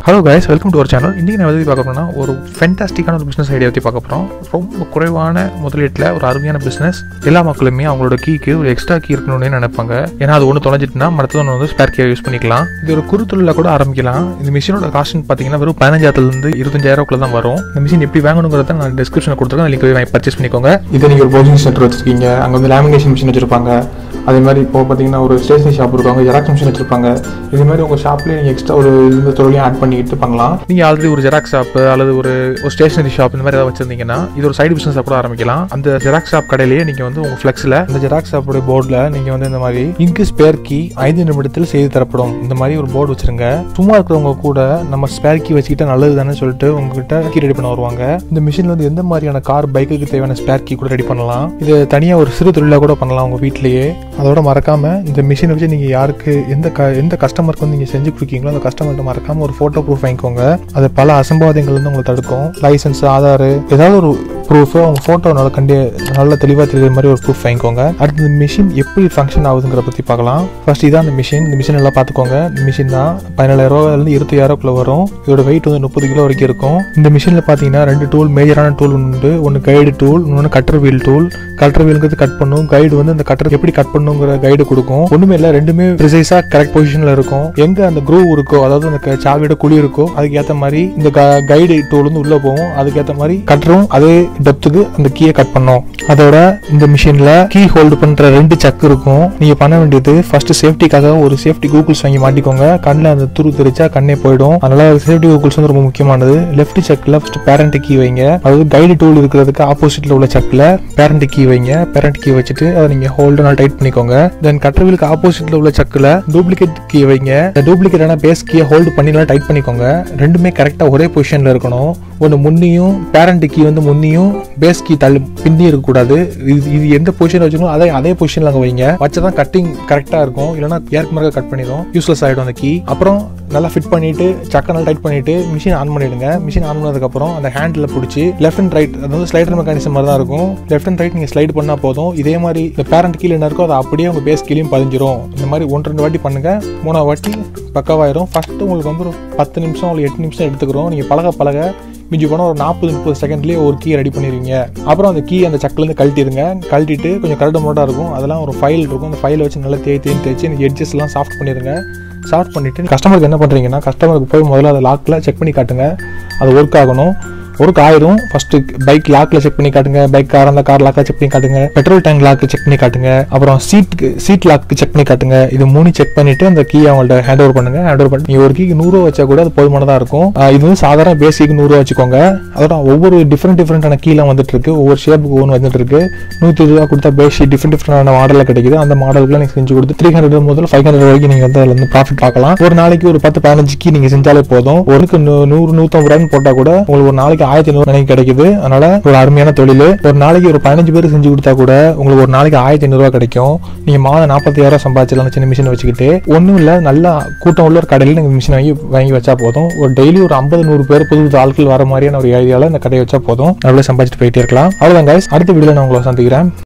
hello guys welcome to ஒரு channel இன்றைக்கி நான் எதை பார்க்க போறேன்னா ஒரு ஃபென்டாஸ்டிக்கான ஒரு பிஸ்னஸ் ஐடியா பற்றி பார்க்க போகிறோம் ரொம்ப குறைவான முதலீட்டில் ஒரு அருமையான பிஸ்னஸ் எல்லா மக்களுமே அவங்களோட கீக்கு ஒரு எக்ஸ்ட்ரா கீ இருக்கணும்னு நினைப்பாங்க ஏன்னா அது ஒன்று தொலைஞ்சிட்டுனா மற்றது ஒன்று வந்து ஸ்பேர் கீ யூஸ் பண்ணிக்கலாம் இது ஒரு குறுத்தொழில கூட ஆரம்பிக்கலாம் இந்த மிஷினோட காஸ்ட் பார்த்தீங்கன்னா வெறும் பதினஞ்சாயிரத்துலேருந்து இருபத்தஞ்சாயிரக்குள்ள தான் வரும் இந்த மிஷின் எப்படி வாங்கணுங்கிறத நான் டிஸ்கிரிப்ஷனில் கொடுத்துருக்கேன் லிங்க் போய் பர்ச்சேஸ் பண்ணிக்கோங்க இது நீங்கள் ஒரு ப்ரௌசிங் சென்டர் வச்சிருக்கீங்க அங்கே வந்து லேமினேஷன் மிஷின் வச்சிருப்பாங்க அதே மாதிரி இப்போ பார்த்தீங்கன்னா ஒரு ஸ்டேஷனரி ஷாப் இருக்காங்க ஜெராக்ஸ் மிஷின் வச்சிருப்பாங்க இது மாதிரி உங்கள் ஷாப்லேயே நீங்கள் எக்ஸ்ட்ரா ஒரு இந்த தொழிலையும் ஆட் பண்ணிக்கிட்டு பண்ணலாம் நீங்கள் ஆல்ரெடி ஒரு ஜெராக்ஸ் ஷாப் அல்லது ஒரு ஒரு ஸ்டேஷனரி ஷாப் இந்த மாதிரி ஏதாவது வச்சிருந்தீங்கன்னா இது ஒரு சைடு பிசினஸாக கூட ஆரம்பிக்கலாம் அந்த ஜெராக்ஸ் ஷாப் கடையிலேயே நீங்கள் வந்து உங்கள் ஃப்ளெக்ஸில் இந்த ஜெராக்ஸ் ஷாப்போட போர்டில் நீங்கள் வந்து இந்த மாதிரி இங்கு ஸ்பேர் கீ ஐந்து நிமிடத்தில் செய்து தரப்படும் இந்த மாதிரி ஒரு போர்டு வச்சிருங்க சும்மா இருக்கிறவங்க கூட நம்ம ஸ்பேர் கீ வச்சுக்கிட்டா நல்லது தானே சொல்லிட்டு உங்ககிட்ட கீ ரெடி பண்ண வருவாங்க இந்த மிஷினில் வந்து எந்த மாதிரியான கார் பைக்குக்கு தேவையான ஸ்பேர் கீ கூட ரெடி பண்ணலாம் இது தனியாக ஒரு சிறு தொழிலாக கூட பண்ணலாம் உங்கள் வீட்லேயே அதோட மறக்காம இந்த மிஷினை வச்சு நீங்கள் யாருக்கு எந்த க எந்த கஸ்டமருக்கு வந்து நீங்கள் செஞ்சு கொடுக்கீங்களோ அந்த கஸ்டமர்கிட்ட மறக்காம ஒரு ஃபோட்டோ ப்ரூஃப் வாங்கிக்கோங்க அது பல அசம்பாவிதங்கள் வந்து உங்களை தடுக்கும் லைசன்ஸ் ஆதார் ஏதாவது ஒரு ப்ரூஃப் உங்கள் ஃபோட்டோ நல்லா கண்டி நல்லா தெளிவாக தெரியுற மாதிரி ஒரு ப்ரூஃப் வாங்கிக்கோங்க அடுத்து இந்த மிஷின் எப்படி ஃபங்க்ஷன் ஆகுதுங்கிற பற்றி பார்க்கலாம் ஃபர்ஸ்ட் இதான் இந்த மிஷின் இந்த மிஷின் எல்லாம் பார்த்துக்கோங்க இந்த மிஷின் தான் பதினேழாயிரம் ரூபாயிலிருந்து இருபத்தாயிரக்குள்ள வரும் இதோட வெயிட் வந்து முப்பது கிலோ வரைக்கும் இருக்கும் இந்த மிஷினில் பார்த்தீங்கன்னா ரெண்டு டூல் மேஜரான டூல் உண்டு ஒன்று கைடு டூல் இன்னொன்று கட்டர் வீல் டூல் கட்டர் வீலுங்கிறது கட் பண்ணும் கைடு வந்து அந்த கட்டர் எப்படி கட் பண்ணுங்கிற கைடு கொடுக்கும் ஒண்ணுமே இல்லை ரெண்டுமே ப்ரிசைஸாக கரெக்ட் பொசிஷனில் இருக்கும் எங்க அந்த க்ரூவ் இருக்கோ அதாவது அந்த க- சாவியோட குழி இருக்கோ அதுக்கு ஏற்ற மாதிரி இந்த கைடு டூல் வந்து உள்ள போகும் அதுக்கு ஏற்ற மாதிரி கட்டரும் அதே டெப்த்துக்கு அந்த கீயை கட் பண்ணும் அதோட இந்த மிஷின்ல கீ ஹோல்டு பண்ற ரெண்டு சக்கு இருக்கும் நீங்க பண்ண வேண்டியது ஃபர்ஸ்ட் சேஃப்டிக்காக ஒரு சேஃப்டி கூகுள்ஸ் வாங்கி மாட்டிக்கோங்க கண்ணில் அந்த துரு தெரிச்சா கண்ணே போயிடும் அதனால சேஃப்டி கூகுள்ஸ் வந்து ரொம்ப முக்கியமானது லெஃப்ட் செக்ல ஃபர்ஸ்ட் பேரண்ட் கீ வைங்க அதாவது கைடு டூல் இருக்கிறதுக்கு ஆப்போசிட்ல உள்ள செக்ல பேரண்ட் கீ வைங்க பேரண்ட் கீ வச்சுட்டு அதை நீங்க ஹோல்டு நல்லா டைட் பண்ணிக்கோங்க தென் கட்டர்வீலுக்கு ஆப்போசிட்ல உள்ள செக்ல டூப்ளிகேட் கீ வைங்க இந்த டூப்ளிகேட்டான பேஸ் கீயை ஹோல்டு பண்ணி நல்லா டைட் பண்ணிக்கோங்க ரெண்டுமே கரெக்டா ஒரே பொசிஷன்ல இருக்கணும் ஒன்று முன்னியும் பேரண்ட் கீ வந்து முன்னியும் பேஸ் கீ தள்ளு பிந்தி இருக்கக்கூடாது இது இது எந்த பொசிஷன் வச்சுக்கணும் அதே அதே பொசிஷன்ல அங்கே வைங்க வச்சதான் கட்டிங் கரெக்டாக இருக்கும் இல்லைன்னா ஏற்கு மறக்க கட் பண்ணிடும் யூஸ்லெஸ் ஆகிடும் அந்த கீ அப்புறம் நல்லா ஃபிட் பண்ணிட்டு சக்கை நல்லா டைட் பண்ணிட்டு மிஷின் ஆன் பண்ணிடுங்க மிஷின் ஆன் பண்ணதுக்கப்புறம் அந்த ஹேண்டில் பிடிச்சி லெஃப்ட் அண்ட் ரைட் அது வந்து ஸ்லைடர் மெக்கானிசம் மாதிரி தான் இருக்கும் லெஃப்ட் அண்ட் ரைட் நீங்கள் ஸ்லைட் பண்ணால் போதும் இதே மாதிரி இந்த பேரண்ட் கீழே என்ன இருக்கோ அது அப்படியே உங்கள் பேஸ் கீழேயும் பதிஞ்சிரும் இந்த மாதிரி ஒன்று ரெண்டு வாட்டி பண்ணுங்க மூணாவது வாட்டி பக்காவாயிரும் ஃபர்ஸ்ட் உங்களுக்கு வந்து ஒரு பத்து நிமிஷம் இல்லை எட்டு நிமிஷம் எடுத்துக்கிறோம் நீங்கள் பழக பழக மிஞ்சி போனால் ஒரு நாற்பது முப்பது செகண்ட்லேயே ஒரு கீ ரெடி பண்ணிடுவீங்க அப்புறம் அந்த கீ அந்த சக்கிலேருந்து கழட்டிடுங்க கழட்டிட்டு கொஞ்சம் கரடு மோட்டாக இருக்கும் அதெல்லாம் ஒரு ஃபைல் இருக்கும் அந்த ஃபைலை வச்சு நல்லா தேய் தேய் தேய்ச்சி இந்த edges எல்லாம் சாஃப்ட் பண்ணிடுங்க சாஃப்ட் பண்ணிவிட்டு கஸ்டமருக்கு என்ன பண்ணுறீங்கன்னா கஸ்டமருக்கு போய் முதல்ல அதை லாக்கில் செக் பண்ணி காட்டுங்க அது ஒர்க் ஆகணும் ஒர்க் ஆயிரும் ஃபர்ஸ்ட் பைக் லாக்ல செக் பண்ணி காட்டுங்க பைக் கார் அந்த கார் லாக்ல செக் பண்ணி காட்டுங்க பெட்ரோல் டேங்க் லாக் செக் பண்ணி காட்டுங்க அப்புறம் சீட்டுக்கு சீட் லாக் செக் பண்ணி காட்டுங்க இது மூணு செக் பண்ணிட்டு அந்த கீ அவங்கள்ட்ட ஹேண்ட் ஓவர் பண்ணுங்க ஹேண்ட் ஓவர் பண்ணி நீங்க ஒரு கீக்கு நூறுரூவா வச்சா கூட அது போதுமானதா இருக்கும் ஆஹ் இது வந்து சாதாரண பேசிக் நூறுரூவா வச்சுக்கோங்க அதோட ஒவ்வொரு டிஃப்ரெண்ட் டிஃப்ரெண்டான கீலாம் வந்துட்டு இருக்கு ஒவ்வொரு ஷேப்புக்கு ஒன்று வந்துட்டு இருக்கு நூற்றி இருபது ரூபா கொடுத்தா பேசி டிஃப்ரெண்ட் டிஃப்ரெண்டான மாடலில் கிடைக்குது அந்த மாடலுக்குலாம் நீங்கள் செஞ்சு கொடுத்து த்ரீ ஹண்ட்ரட் முதல்ல ஃபைவ் ஹண்ட்ரட் வரைக்கும் நீங்கள் வந்து அதில் வந்து ப்ராஃபிட் பார்க்கலாம் ஒரு நாளைக்கு ஒரு பத்து பதினஞ்சு கீ நீங்கள் செஞ்சாலே போதும் ஒருக்கு நூ- நூறு நூற்றம்பது ரூபான்னு போட்டால் கூட உங்களுக்கு ஒரு நாளைக்கு ஆயிரத்தி ஐநூறு நினைக்க கிடைக்குது அதனால ஒரு அருமையான தொழில் ஒரு நாளைக்கு ஒரு பதினஞ்சு பேர் செஞ்சு கொடுத்தா கூட உங்களுக்கு ஒரு நாளைக்கு ஆயிரத்தி ஐநூறுரூவா கிடைக்கும் நீங்கள் மாதம் நாற்பத்தாயிரம் சம்பாதிச்சிடலாம் சின்ன மிஷினை வச்சுக்கிட்டு ஒன்றும் இல்லை நல்லா கூட்டம் உள்ள ஒரு கடையில் நீங்கள் மிஷின் வாங்கி வாங்கி வச்சா போதும் ஒரு டெய்லி ஒரு ஐம்பது நூறு பேர் புது புது ஆட்கள் வர மாதிரியான ஒரு ஐடியாவில் இந்த கடையை வச்சா போதும் நல்லா சம்பாதிச்சுட்டு போயிட்டே இருக்கலாம் அவ்வளோதான் guys அடுத்த வீடியோவில் நான் உங்களை சந்திக்கிறேன்